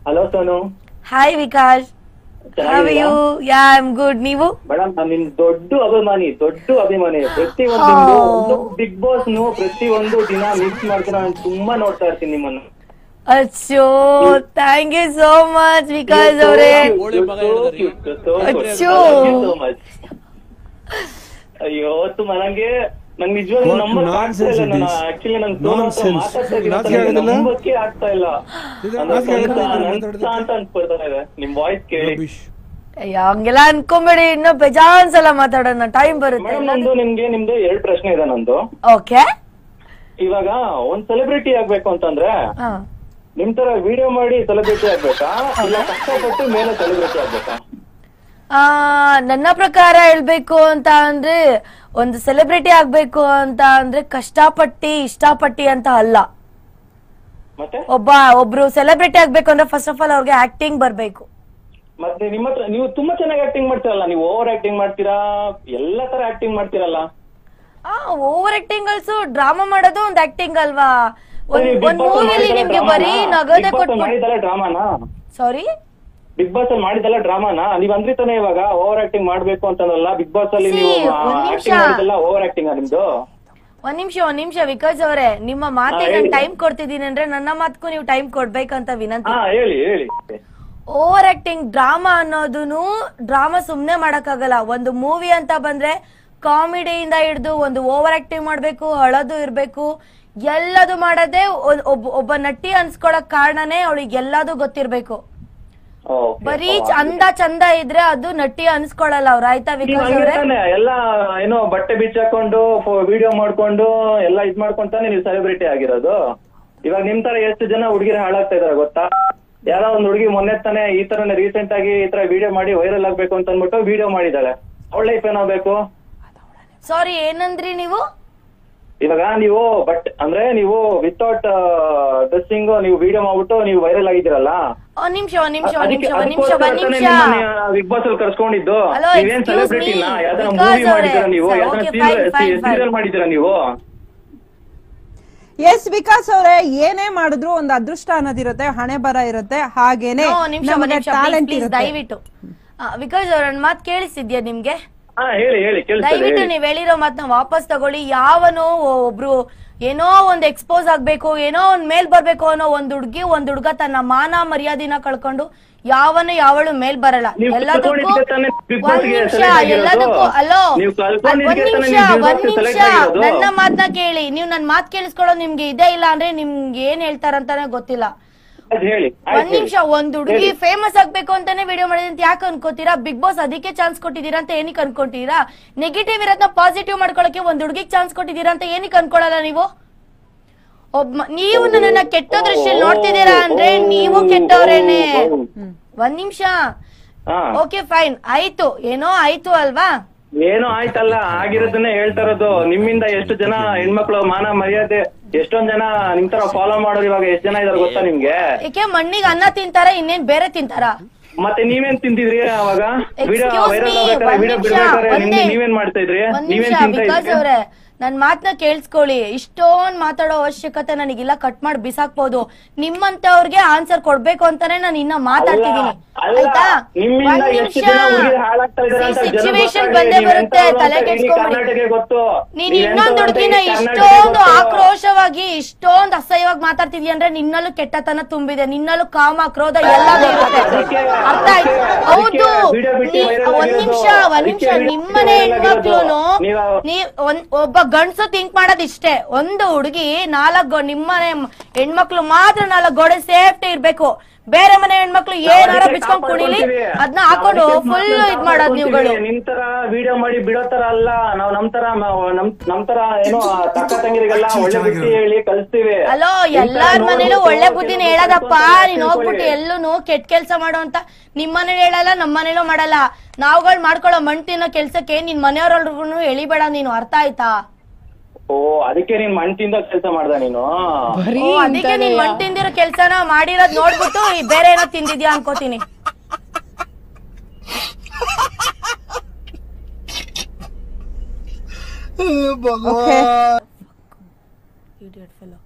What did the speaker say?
Hello Sonu hi Vikas how you yeah I'm good ನೀವು madam ನಾನು ನಿಮ್ ದೊಡ್ಡ ಅಭಿಮಾನಿ ದೊಡ್ಡ ಅಭಿಮಾನಿ ಪ್ರತಿ ಒಂದು ಬಿಗ್ ಬಾಸ್ ನು ಪ್ರತಿ ಒಂದು ದಿನ ಮಿಸ್ ಮಾಡ್ತೀನಿ ನಾನು ತುಂಬಾ ನೋಡ್ತಾ ಇರ್ತೀನಿ ನಿಮ್ಮನ್ನು ಅಚ್ಚೋ thank you so much Vikas ಅವರೇ ಒಳ್ಳೆ ಮಗ ಹೇಳಿದ್ರಿ. ಅಚ್ಚೋ. ಅಯ್ಯೋ ತುಂಬ ನಂಗೆ ನಂಗೆ ನಿಜವಾಗ್ಲೂ What ನಂಬರ್ ಆಗ್ತಾ nonsense ಇಲ್ಲ it ನಾನು is. ಆಕ್ಚುಲಿ ನಂಗೆ ಸೋನು ಹತ್ರ Nonsense. ಮಾತಾಡ್ತಾ ಇದ್ದೀನಿ ಅಂತ ನಾಚಿಕೆ ನಂಗೆ ಆಗೋದಿಲ್ಲ? ನಂಬಕ್ಕೆ ಆಗ್ತಾ ಇಲ್ಲ ಇದು ಅಂದ್ರೆ ನಾಚಿಕೆ ಸ್ವಂತ ಆಗೋದಿಲ್ಲ ನನ್ಸ ಮಾತಾಡೋದಕ್ಕೆ? ಅಂತ ಅನ್ಸ್ಕೊಳ್ತಾ ಇದೆ ನಿಮ್ ವಾಯ್ಸ್ ಕೇಳಿ ರಬೀಶ್ ಅಯ್ಯೋ ಹಂಗೆಲ್ಲ ಅನ್ಕೊಂಬೇಡಿ ಇನ್ನು ಬೇಜಾನ್ ಸಲ ಮಾತಾಡೋಣ ಟೈಮ್ ಬರುತ್ತೆ ಮೇಡಮ್ ನಂದು ನಿಮ್ಗೆ ನಿಮ್ದು ಎರಡ್ ಪ್ರಶ್ನೆ ಇದೆ ನಂದು ಓಕೆ ಇವಾಗ ಒಂದ್ ಸೆಲೆಬ್ರಿಟಿ ಆಗ್ಬೇಕು ಅಂತಂದ್ರೆ ಹಾ ನಿಮ್ ತರ ವಿಡಿಯೋ ಮಾಡಿ ಸೆಲೆಬ್ರಿಟಿ ಆಗ್ಬೇಕಾ ಇಲ್ಲ ಕಷ್ಟಪಟ್ಟು ಮೇಲೆ ಸೆಲೆಬ್ರಿಟಿ ಆಗ್ಬೇಕಾ ಆ, ನನ್ನ ಪ್ರಕಾರ ಹೇಳ್ಬೇಕು ಅಂತ ಅಂದ್ರೆ ಒಂದು ಸೆಲೆಬ್ರಿಟಿ ಆಗ್ಬೇಕು ಅಂತ ಅಂದ್ರೆ ಕಷ್ಟಪಟ್ಟಿ ಇಷ್ಟಪಟ್ಟಿ ಅಂತ ಅಲ್ಲ ಮತ್ತೆ ಒಬ್ಬ ಒಬ್ರು ಸೆಲೆಬ್ರಿಟಿ ಆಗ್ಬೇಕು ಅಂದ್ರೆ ಫಸ್ಟ್ ಆಫ್ ಆಲ್ ಅವ್ರಿಗೆ ಆಕ್ಟಿಂಗ್ ಬರ್ಬೇಕು ಮತ್ತೆ ನಿಮ್ಮ ಹತ್ರ ನೀವು ತುಂಬಾ ಚೆನ್ನಾಗಿ ಆಕ್ಟಿಂಗ್ ಮಾಡ್ತೀರಲ್ಲ ನೀವು ಓವರ್ ಆಕ್ಟಿಂಗ್ ಮಾಡ್ತೀರಾ ಎಲ್ಲಾ ತರ ಆಕ್ಟಿಂಗ್ ಮಾಡ್ತೀರಲ್ಲ ಆ ಓವರ್ ಆಕ್ಟಿಂಗ್ ಅಲ್ಸು ಡ್ರಾಮಾ ಮಾಡೋದು ಒಂದ್ ಆಕ್ಟಿಂಗ್ ಅಲ್ವಾ ಒಂದ್ Big ಒಂದ್ Boss ಅಲ್ಲಿ ಮೂವಿಲಿ ಮಾಡಿದ್ದೆಲ್ಲ ನಿಮ್ಗೆ ಬರೀ drama ನಾ? ನಗದೆ Big Boss ಅಲ್ಲಿ ಕೊಟ್ಬಿಟ್ಟು ಮಾಡಿದ್ದೆಲ್ಲ ಡ್ರಾಮಾನಾ ಸಾರಿ ಬಿಗ್ ಬಾಸ್ ಅಲ್ಲಿ ಮಾಡಿದೆಲ್ಲ ಡ್ರಾಮಾನಾ ನೀವ್ ಅಂದ್ರಿ ತಾನೇ ಇವಾಗ ಓವರ್ ಆಕ್ಟಿಂಗ್ ಮಾಡ್ಬೇಕು ಅಂತಂದಲ್ಲ ಬಿಗ್ ಬಾಸ್ ಅಲ್ಲಿ See, ನೀವು ಒಂದ್ ನಿಮಿಷ. ಆಕ್ಟಿಂಗ್ ಮಾಡಿದೆಲ್ಲ ಓವರ್ ಆಕ್ಟಿಂಗ್ ನಿಮ್ದು ಒಂದ್ ನಿಮಿಷ ಒಂದ್ ನಿಮಿಷ ವಿಕಾಸ್ ಅವರೇ ನಿಮ್ಮ ಮಾತಿಗೆ ಹಾ, ನಾನು ಹೇಳಿ. ಟೈಮ್ ಕೊಡ್ತಿದ್ದೀನಿ ಅಂದ್ರೆ ನನ್ನ ಮಾತಕ್ಕೂ ನೀವು ಟೈಮ್ ಕೊಡ್ಬೇಕಂತ ವಿನಂತಿ ಹಾ ಹೇಳಿ ಹೇಳಿ ಓವರ್ ಆಕ್ಟಿಂಗ್ ಡ್ರಾಮಾ ಅನ್ನೋದನ್ನು ಡ್ರಾಮಾ ಸುಮ್ನೆ ಮಾಡಕ್ಕಾಗಲ್ಲ ಒಂದು ಮೂವಿ ಅಂತ ಬಂದ್ರೆ ಕಾಮಿಡಿಯಿಂದ ಹಿಡಿದು ಒಂದು ಓವರ್ ಆಕ್ಟಿಂಗ್ ಮಾಡ್ಬೇಕು ಅಳೋದು ಇರ್ಬೇಕು ಎಲ್ಲದು ಮಾಡದೆ ಒ- ಒಬ್ಬ ಒಬ್ಬ ನಟಿ ಅನ್ಸ್ಕೊಳಕ್ ಕಾರಣನೇ ಅವಳಿಗೆ ಎಲ್ಲದು ಗೊತ್ತಿರ್ಬೇಕು Okay. ಬರೀ ಚಂದ ಚಂದ ಇದ್ರೆ ಅದು ನಟಿ ಅನ್ಸ್ಕೊಳಲ್ಲ ಅವ್ರು ಆಯ್ತಾ ನೀವ್ ವಿಕಾಸ್ ಹಂಗೆ ಅವ್ರೆ ತಾನೇ ಎಲ್ಲ ಏನೋ ಬಟ್ಟೆ ಬಿಚ್ಚಾಕೊಂಡು ವಿಡಿಯೋ ಮಾಡ್ಕೊಂಡು ಎಲ್ಲ ಇದ್ ಮಾಡ್ಕೊಂತಾನೆ ನೀವು ಸೆಲೆಬ್ರಿಟಿ ಆಗಿರೋದು ಇವಾಗ ನಿಮ್ ತರ ಎಷ್ಟು ಜನ ಹುಡುಗಿರ ಹಾಳಾಗ್ತಾ ಇದಾರೆ ಗೊತ್ತಾ ಯಾರೋ ಒಂದ್ ಹುಡುಗಿ ಮೊನ್ನೆ ತಾನೇ ಈ ತರನೇ ರೀಸೆಂಟ್ ಆಗಿ ಈ ತರ ವಿಡಿಯೋ ಮಾಡಿ ವೈರಲ್ ಆಗ್ಬೇಕು ಅಂತ ಅನ್ಬಿಟ್ಟು ವಿಡಿಯೋ ಮಾಡಿದಾಳೆ ಅವಳ ಲೈಫ್ ಏನೋ ಬೇಕು ಸಾರಿ ಏನಂದ್ರಿ ನೀವು ಇವಾಗ ನೀವು ಬಟ್ ಅಂದ್ರೆ ನೀವು ವಿತೌಟ್ ಡ್ರೆಸ್ಸಿಂಗ್ ನೀವು ವಿಡಿಯೋ ಮಾಡ್ಬಿಟ್ಟು ನೀವು ವೈರಲ್ ಆಗಿದ್ದೀರಲ್ಲ ಒಂದ್ ನಿಮಿಷ ಒಂದ್ ನಿಮಿಷ ಒಂದ್ ನಿಮಿಷ ಒಂದ್ ನಿಮಿಷ ಒಂದ್ ನಿಮಿಷ ಬಿಗ್ ಬಾಸ್ ಅಲ್ಲಿ ಕರ್ಸ್ಕೊಂಡಿದ್ದು Hello, ನೀವೇನ್ excuse me. ಸೆಲೆಬ್ರಿಟಿನ ಯಾವ್ದಾರ Because ಮೂವಿ ಅವ್ರೆ, ಮಾಡಿದ್ದೀರಾ ನೀವು sir, ಯಾವ್ದಾರ okay, fine, fine, fine. Serial ಮಾಡಿದ್ದೀರಾ ನೀವು ಎಸ್ ವಿಕಾಸ್ ಅವರೇ ಏನೇ ಮಾಡಿದ್ರು ಒಂದು ಅದೃಷ್ಟ ಅನ್ನೋದಿರುತ್ತೆ ಹಣೆ ಬರ ಇರುತ್ತೆ ಹಾಗೇನೆ No, ಒಂದ್ ನಿಮಿಷ ಒಂದ್ ನಮಗೆ ನಿಮಿಷ ಟ್ಯಾಲೆಂಟ್ ಪ್ಲೀಸ್ ಇರುತ್ತೆ ದಯವಿಟ್ಟು ವಿಕಾಸ್ ಅವ್ರ ನನ್ ಮಾತ್ ಕೇಳಿಸಿದ್ಯಾ ನಿಮ್ಗೆ ಹಾ ಹೇಳಿ ಹೇಳಿ ಕೇಳಿಸ್ತದೆ ದಯವಿಟ್ಟು ಹೇಳಿ ನೀವ್ ಹೇಳಿರೋ ಮಾತನ್ನ ವಾಪಸ್ ತಗೊಳ್ಳಿ ಯಾವನೋ ಒಬ್ರು ಏನೋ ಒಂದ್ ಎಕ್ಸ್ಪೋಸ್ ಆಗ್ಬೇಕು ಏನೋ ಒಂದ್ ಮೇಲ್ ಬರ್ಬೇಕು ಅನ್ನೋ ಒಂದ್ ಹುಡ್ಗಿ ಒಂದ್ ಹುಡ್ಗ ತನ್ನ ಮಾನ ಮರ್ಯಾದಿನ ಕಳ್ಕೊಂಡು ಯಾವನು ಯಾವಳು ಮೇಲ್ ಬರಲ್ಲ ನೀವು ಎಲ್ಲದಕ್ಕೂ ಕಲ್ತ್ಕೊಂಡಿದ್ಕೆ ತಾನೇ Big ಒಂದ್ Boss ಗೆ ನಿಮಿಷ select ಆಗಿರೋದು. ಎಲ್ಲದಕ್ಕೂ ಅಲೋ ನೀವು ಕಲ್ತ್ಕೊಂಡಿದ್ಕೆ ಒಂದ್ ತಾನೇ ನಿಮಿಷ ನೀವು Big Boss ಒಂದ್ ಗೆ ನಿಮಿಷ select ಆಗಿರೋದು. ನನ್ನ ಮಾತನ್ನ ಕೇಳಿ ನೀವು ನನ್ ಮಾತ್ ಕೇಳಿಸ್ಕೊಳ್ಳೋದು ನಿಮ್ಗೆ ಇದೆ ಇಲ್ಲ ಅಂದ್ರೆ ನಿಮ್ಗೆ ಏನ್ ಹೇಳ್ತಾರಂತಾನೆ ಗೊತ್ತಿಲ್ಲ ಅದ್ ಹೇಳಿ ಒಂದ್ ಆಯ್ತು ನಿಮಿಷ ಹೇಳಿ. ಒಂದ್ ಹುಡುಗಿ ಫೇಮಸ್ ಆಗ್ಬೇಕು ಅಂತಾನೆ ವಿಡಿಯೋ ಮಾಡಿದ್ರೆ ಅಂತ ಯಾಕೆ ಅನ್ಕೋತೀರಾ ಬಿಗ್ ಬಾಸ್ ಅದಕ್ಕೆ ಚಾನ್ಸ್ ಕೊಟ್ಟಿದ್ದೀರಾ ಅಂತ ಏನಕ್ಕೆ ಅನ್ಕೊಂತೀರಾ ನೆಗೆಟಿವ್ ಇರೋದನ್ನ ಪಾಸಿಟಿವ್ ಮಾಡ್ಕೊಳಕ್ಕೆ ಒಂದ್ ಹುಡುಗಿಗೆ ಚಾನ್ಸ್ ಕೊಟ್ಟಿದ್ದೀರಾ ಅಂತ ಏನಕ್ಕೆ ಅನ್ಕೊಳಲ್ಲ ನೀವು ಒಬ್ಬ ನೀವು ನನ್ನನ್ನ ಕೆಟ್ಟ ದೃಷ್ಟಿಯಲ್ಲಿ ನೋಡ್ತಿದ್ದೀರಾ ಅಂದ್ರೆ ನೀವು ಕೆಟ್ಟವ್ರೇನೆ ಒಂದ್ ನಿಮಿಷ ಹಾ ಓಕೆ ಫೈನ್ ಆಯ್ತು ಏನೋ ಆಯ್ತು ಅಲ್ವಾ ಏನೋ ಆಯ್ತಲ್ಲ ಆಗಿರೋದನ್ನೇ ಹೇಳ್ತಾ ಇರೋದು ನಿಮ್ಮಿಂದ ಎಷ್ಟು ಜನ ಹೆಣ್ಮಕ್ಳು ಮಾನ ಮರ್ಯಾದೆ ಎಷ್ಟೊಂದ್ ಜನ ನಿಮ್ ತರ ಫಾಲೋ ಮಾಡೋರು ಇವಾಗ ಎಷ್ಟ್ ಜನ ಇದಾರೆ ಗೊತ್ತಾ ನಿಮ್ಗೆ ಏಕೆ ಮಣ್ಣಿಗೆ ಅನ್ನ ತಿಂತಾರ ಇನ್ನೇನ್ ಬೇರೆ ತಿಂತಾರ ಮತ್ತೆ ನೀವೇನ್ ತಿಂತಿದ್ರಿ ಅವಾಗ ವಿಡಿಯೋ Excuse ವೈರಲ್ me, ಆಗ್ಬೇಕಾದ್ರೆ ಒಂದ್ ವಿಡಿಯೋ ನಿಮಿಷ, ಬಿಡ್ಬೇಕಾದ್ರೆ ಒಂದೇ- ನಿಮ್ಗೆ ನೀವೇನ್ ಮಾಡ್ತಾ ಇದ್ರಿ ಒಂದ್ ನೀವೇನ್ ನಿಮಿಷ ತಿಂತಾ ವಿಕಾಸ್ ಇದ್ರಿ ಅವ್ರೆ ನನ್ ಮಾತನ್ನ ಕೇಳಿಸ್ಕೊಳ್ಳಿ ಇಷ್ಟೊಂದ್ ಮಾತಾಡೋ ಅವಶ್ಯಕತೆ ನನಗಿಲ್ಲ ಕಟ್ ಮಾಡಿ ಬಿಸಾಕ್ಬೋದು ನಿಮ್ಮಂತವ್ರಿಗೆ ಆನ್ಸರ್ ಕೊಡ್ಬೇಕು ಅಂತಾನೆ ನಾನು ಇನ್ನ ಮಾತಾಡ್ತಿದೀನಿ ಅಲ್ಲ, ಆಯ್ತಾ ನಿಮ್ಮಿಂದ ಒಂದ್ ಎಷ್ಟು ನಿಮಿಷ ಜನ ಹುಡುಗಿರು ಹಾಳಾಗ್ತಾ ಇದಾರೆ ಅಂತ ಜನ ಸಿಚುವೇಶನ್ ಗೊತ್ತಾಗ್ಲಿ, ಬಂದೇ ನೀವ್ ಬರುತ್ತೆ ಎಂತವ್ರು ತಲೆ ಅಂತ ಇಡೀ ಕೆಡ್ಸ್ಕೊಂಬಿಡಿ ಕರ್ನಾಟಕಕ್ಕೆ ಗೊತ್ತು ನೀನ್ ನೀವ್ ಇನ್ನೊಂದ್ ಎಂತವ್ರು ಅಂತ ಹುಡುಗಿನ ಇಡೀ ಕರ್ನಾಟಕಕ್ಕೆ ಇಷ್ಟೊಂದು ಗೊತ್ತು. ಆಕ್ರೋಶವಾಗಿ ಇಷ್ಟೊಂದ್ ಅಸಹ್ಯವಾಗಿ ಮಾತಾಡ್ತಿದ್ಯ ಅಂದ್ರೆ ನಿನ್ನಲ್ಲೂ ಕೆಟ್ಟತನ ತುಂಬಿದೆ ನಿನ್ನಲ್ಲೂ ಕಾಮ ಕ್ರೋಧ ಎಲ್ಲದೂ ಇರುತ್ತೆ ಅದಕ್ಕೆ- ಅರ್ಥ ಆಯ್ತು ಅದಕ್ಕೆ ಹೌದು ವಿಡಿಯೋ ಬಿಟ್ಟು ನೀ- viral ಒಂದ್ ಆಗಿರೋದು. ನಿಮಿಷ ಒಂದ್ ನಿಮಿಷ ಅದಕ್ಕೆ ನಿಮ್ಮನೆ viral ಆಗಿರೋದು. ಹೆಣ್ಮಕ್ಳುನು ನೀವು- ನೀ ಒಂದ್ ಒಬ್ಬ ಗಂಡ್ಸು ಥಿಂಕ್ ಮಾಡೋದ್ ಇಷ್ಟೇ ಒಂದು ಹುಡುಗಿ ನಾಲ್ಕು ನಿಮ್ಮನೆ ಹೆಣ್ಮಕ್ಳು ಮಾತ್ರ ನಾಲ್ಕು ಗೋಡೆ ಸೇಫ್ಟಿ ಇರ್ಬೇಕು ಬೇರೆ ಮನೆ ಹೆಣ್ಮಕ್ಳು ಏನಾರ ಅದಕ್ಕೆ ಬಿಚ್ಕೊಂಡ್ ಕುಣಿಲಿ ಕಾಪಾಡ್ಕೊಂತೀವಿ. ಅದನ್ನ ಹಾಕೊಂಡು ನಾವು ಅದಕ್ಕೆ ಫುಲ್ ಮಾತ್ರ ಇದ್ ಮಾಡೋದ್ ನೀವುಗಳು ಕಾಪಾಡ್ಕೊಂತೀವಿ. ನಿಮ್ ತರ ವಿಡಿಯೋ ಮಾಡಿ ಬಿಡೋ ತರ ಅಲ್ಲ ನಾವ್ ನಮ್ ತರ ನಾವ್ ನಮ್ ನಮ್ ತರ ಏನೋ ತಕ್ಕ ತಂಗಿರಿಗೆಲ್ಲ ಒಳ್ಳೆ ಬುದ್ಧಿ ಹೇಳಿ ಕಲಿಸ್ತೀವಿ ಅಲೋ ಎಲ್ಲಾರ್ ಮನೇಲೂ ಒಳ್ಳೆ ಬುದ್ಧಿನ ಹೇಳದಪ್ಪ ನೀನ್ ಹೋಗ್ಬಿಟ್ಟು ಎಲ್ಲೂನು ಕೆಟ್ಟ ಕೆಲ್ಸ ಮಾಡೋ ಅಂತ ನಿಮ್ ಮನೇಲಿ ಹೇಳಲ್ಲ ನಮ್ ಮನೇಲೂ ಮಾಡಲ್ಲ ನಾವ್ಗಳು ಮಾಡ್ಕೊಳ್ಳೋ ಮಣ್ ತಿನ್ನೋ ಕೆಲ್ಸಕ್ಕೆ ನಿನ್ ಮನೆಯವ್ರೊಳಗೂ ಎಳಿಬೇಡ ನೀನು ಅರ್ಥ ಆಯ್ತಾ ಓ ಅದಕ್ಕೆ ನೀನ್ ಮಣ್ ತಿಂದ ಕೆಲಸ ಮಾಡ್ದ ನೀನು ಓ, ಅದಕ್ಕೆ ನೀನ್ ಮಣ್ ತಿಂದಿರೋ ಕೆಲ್ಸನ ಮಾಡಿರೋದ್ ನೋಡ್ಬಿಟ್ಟು ಈ ಬೇರೆ ಏನೋ ತಿಂದಿದ್ಯಾ ಅನ್ಕೋತೀನಿ ಓಕೆ Idiot fellow.